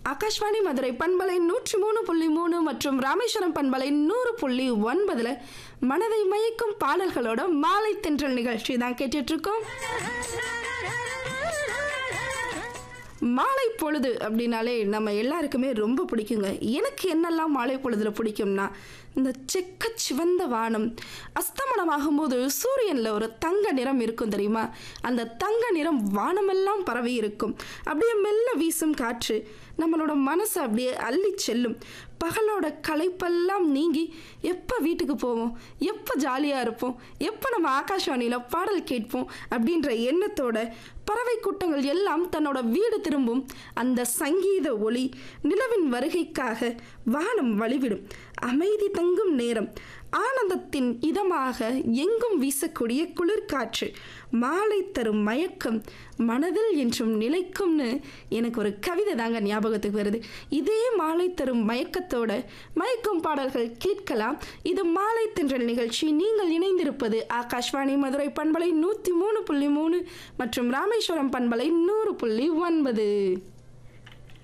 ஆகாஷ்வாணி மதுரை பண்பலை நூற்றி மூணு புள்ளி மூணு மற்றும் ராமேஸ்வரம் பண்பலை நூறு புள்ளி ஒன்பதுல மனதை மயக்கும் பாடல்களோட மாலை தென்றல் நிகழ்ச்சி தான் கேட்டுட்டு இருக்கோம் மாலை பொழுது அப்படின்னாலே நம்ம எல்லாருக்குமே ரொம்ப பிடிக்குங்க எனக்கு என்னெல்லாம் மாலை பொழுதுல பிடிக்கும்னா இந்த செக்க சிவந்த வானம் அஸ்தமனமாகும் போது சூரியனில் ஒரு தங்க நிறம் இருக்கும் தெரியுமா அந்த தங்க நிறம் வானமெல்லாம் பரவி இருக்கும் அப்படியே மெல்ல வீசும் காற்று நம்மளோட மனசை அப்படியே அள்ளி செல்லும் பகலோட களைப்பெல்லாம் நீங்கி எப்போ வீட்டுக்கு போவோம் எப்போ ஜாலியாக இருப்போம் எப்போ நம்ம ஆகாஷ்வாணியில் பாடல் கேட்போம் அப்படின்ற எண்ணத்தோட பறவை கூட்டங்கள் எல்லாம் தன்னோட வீடு திரும்பும் அந்த சங்கீத ஒளி நிலவின் வருகைக்காக வானம் வழிவிடும் அமைதி தங்கும் நேரம் ஆனந்தத்தின் இதமாக எங்கும் வீசக்கூடிய குளிர்காற்று மாலை தரும் மயக்கம் மனதில் என்றும் நிலைக்கும்னு எனக்கு ஒரு கவிதை தாங்க ஞாபகத்துக்கு வருது இதே மாலை தரும் மயக்கத்தோட மயக்கும் பாடல்கள் கேட்கலாம் இது மாலை தென்றல் நிகழ்ச்சி நீங்கள் இணைந்திருப்பது ஆகாஷ்வாணி மதுரை பண்பலை நூற்றி மூணு புள்ளி மூணு மற்றும் ராமேஸ்வரம் பண்பலை நூறு புள்ளி ஒன்பது